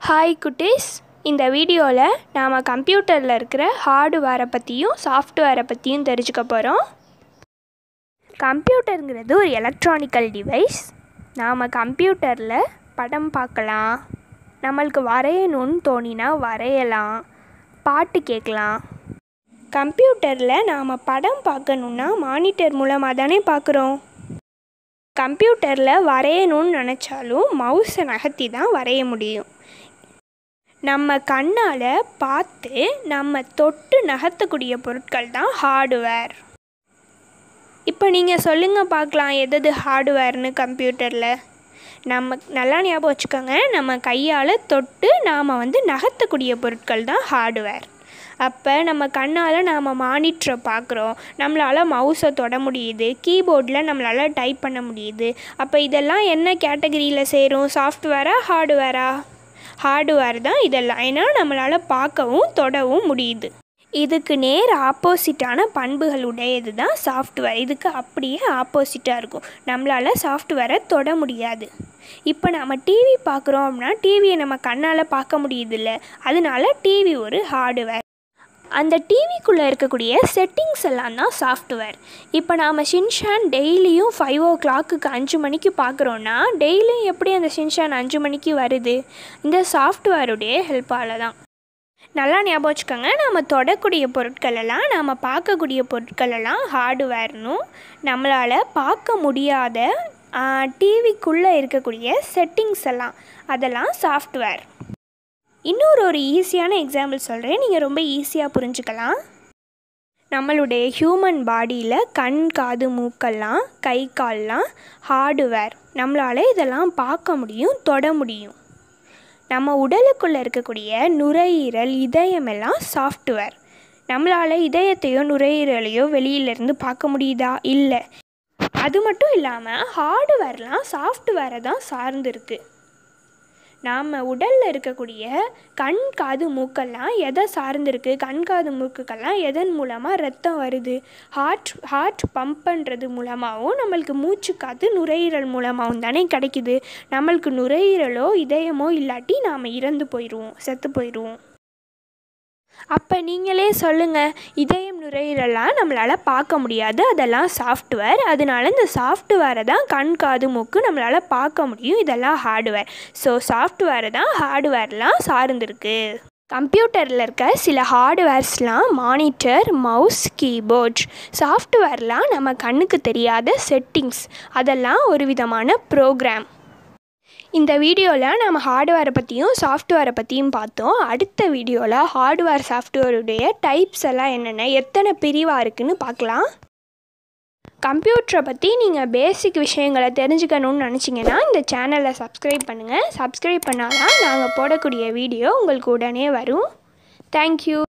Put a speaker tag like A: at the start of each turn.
A: hi குட்டீஸ் இந்த வீடியோவில் நாம் கம்ப்யூட்டரில் இருக்கிற ஹார்டுவேரை பற்றியும் சாஃப்ட்வேரை பற்றியும் தெரிஞ்சுக்க போகிறோம் கம்ப்யூட்டருங்கிறது ஒரு எலக்ட்ரானிக்கல் டிவைஸ் நாம் கம்ப்யூட்டரில் படம் பார்க்கலாம் நம்மளுக்கு வரையணும்னு தோணினா வரையலாம் பாட்டு கேட்கலாம் கம்ப்யூட்டரில் நாம் படம் பார்க்கணுன்னா மானிட்டர் மூலமாக தானே பார்க்குறோம் கம்ப்யூட்டரில் வரையணும்னு நினச்சாலும் மவுஸை நகர்த்தி தான் வரைய முடியும் நம்ம கண்ணால் பார்த்து நம்ம தொட்டு நகர்த்தக்கூடிய பொருட்கள் தான் ஹார்டுவேர் இப்போ நீங்கள் சொல்லுங்கள் பார்க்கலாம் எதது ஹார்டுவேர்னு கம்ப்யூட்டரில் நம்ம நல்லா ஞாபகம் வச்சுக்கோங்க நம்ம கையால் தொட்டு நாம் வந்து நகர்த்தக்கூடிய பொருட்கள் தான் ஹார்டுவேர் அப்போ நம்ம கண்ணால் நாம் மானிட்டரை பார்க்குறோம் நம்மளால் மவுஸை தொட முடியுது கீபோர்டில் நம்மளால் டைப் பண்ண முடியுது அப்போ இதெல்லாம் என்ன கேட்டகரியில் சேரும் சாஃப்ட்வேரா ஹார்டுவேரா ஹார்டுவேர் தான் இதெல்லாம் ஏன்னா நம்மளால் பார்க்கவும் தொடவும் முடியுது இதுக்கு நேர் ஆப்போசிட்டான பண்புகள் உடையது தான் சாஃப்ட்வேர் இதுக்கு அப்படியே ஆப்போசிட்டாக இருக்கும் நம்மளால் சாஃப்ட்வேரை தொட முடியாது இப்போ நம்ம டிவி பார்க்குறோம் அப்படின்னா டிவியை நம்ம கண்ணால் பார்க்க முடியுதில்ல அதனால டிவி ஒரு ஹார்டுவேர் அந்த டிவிக்குள்ளே இருக்கக்கூடிய செட்டிங்ஸ் எல்லாம் தான் சாஃப்ட்வேர் இப்போ நாம் ஷின்ஷான் டெய்லியும் ஃபைவ் ஓ கிளாக்குக்கு அஞ்சு மணிக்கு பார்க்குறோன்னா டெய்லியும் எப்படி அந்த ஷின்ஷான் அஞ்சு மணிக்கு வருது இந்த சாஃப்ட்வேருடைய ஹெல்ப்பால் தான் நல்லா ஞாபகம் வச்சுக்கோங்க நம்ம தொடக்கூடிய பொருட்கள் எல்லாம் நாம் பார்க்கக்கூடிய பொருட்கள் எல்லாம் ஹார்டுவேர்னும் நம்மளால் பார்க்க முடியாத டிவிக்குள்ளே இருக்கக்கூடிய செட்டிங்ஸ் எல்லாம் அதெல்லாம் சாஃப்ட்வேர் இன்னொரு ஒரு ஈஸியான எக்ஸாம்பிள் சொல்கிறேன் நீங்கள் ரொம்ப ஈஸியாக புரிஞ்சுக்கலாம் நம்மளுடைய ஹியூமன் பாடியில் கண் காது மூக்கெல்லாம் கை கால்லாம் ஹார்டுவேர் நம்மளால் இதெல்லாம் பார்க்க முடியும் தொட முடியும் நம்ம உடலுக்குள்ளே இருக்கக்கூடிய நுரையீரல் இதயம் எல்லாம் சாஃப்ட்வேர் நம்மளால் இதயத்தையோ நுரையீரலையோ வெளியிலேருந்து பார்க்க முடியுதா இல்லை அது மட்டும் இல்லாமல் ஹார்டுவேர்லாம் சாஃப்ட்வேரை தான் சார்ந்திருக்கு நாம் உடலில் இருக்கக்கூடிய கண் காது மூக்கெல்லாம் எதை சார்ந்திருக்கு கண் காது மூக்குக்கெல்லாம் எதன் மூலமாக ரத்தம் வருது ஹார்ட் ஹார்ட் பம்ப் பண்ணுறது மூலமாகவும் நம்மளுக்கு மூச்சு காற்று நுரையீரல் மூலமாகவும் தானே கிடைக்குது நம்மளுக்கு நுரையீரலோ இதயமோ இல்லாட்டி நாம் இறந்து போயிடுவோம் செத்து போயிடுவோம் அப்போ நீங்களே சொல்லுங்கள் இதயம் நுரையீரலாம் நம்மளால் பார்க்க முடியாது அதெல்லாம் சாஃப்ட்வேர் அதனால இந்த சாஃப்ட்வேரை தான் கண் காது மூக்கு நம்மளால் பார்க்க முடியும் இதெல்லாம் ஹார்ட்வேர் ஸோ சாஃப்ட்வேரை தான் ஹார்ட்வேர்லாம் சார்ந்திருக்கு கம்ப்யூட்டரில் இருக்க சில ஹார்ட்வேர்ஸ்லாம் மானிட்டர் மவுஸ் கீபோர்ட் சாஃப்ட்வேர்லாம் நம்ம கண்ணுக்கு தெரியாத செட்டிங்ஸ் அதெல்லாம் ஒரு விதமான ப்ரோக்ராம் இந்த வீடியோவில் நம்ம ஹார்ட்வேரை பற்றியும் சாஃப்ட்வேரை பற்றியும் பார்த்தோம் அடுத்த வீடியோவில் ஹார்ட்வேர் சாஃப்ட்வேருடைய டைப்ஸ் எல்லாம் என்னென்ன எத்தனை பிரிவாக இருக்குதுன்னு பார்க்கலாம் கம்ப்யூட்டரை பற்றி நீங்கள் பேசிக் விஷயங்களை தெரிஞ்சுக்கணும்னு நினச்சிங்கன்னா இந்த சேனலை சப்ஸ்கிரைப் பண்ணுங்கள் சப்ஸ்கிரைப் பண்ணால் தான் நாங்கள் போடக்கூடிய வீடியோ உங்களுக்கு உடனே வரும் தேங்க்யூ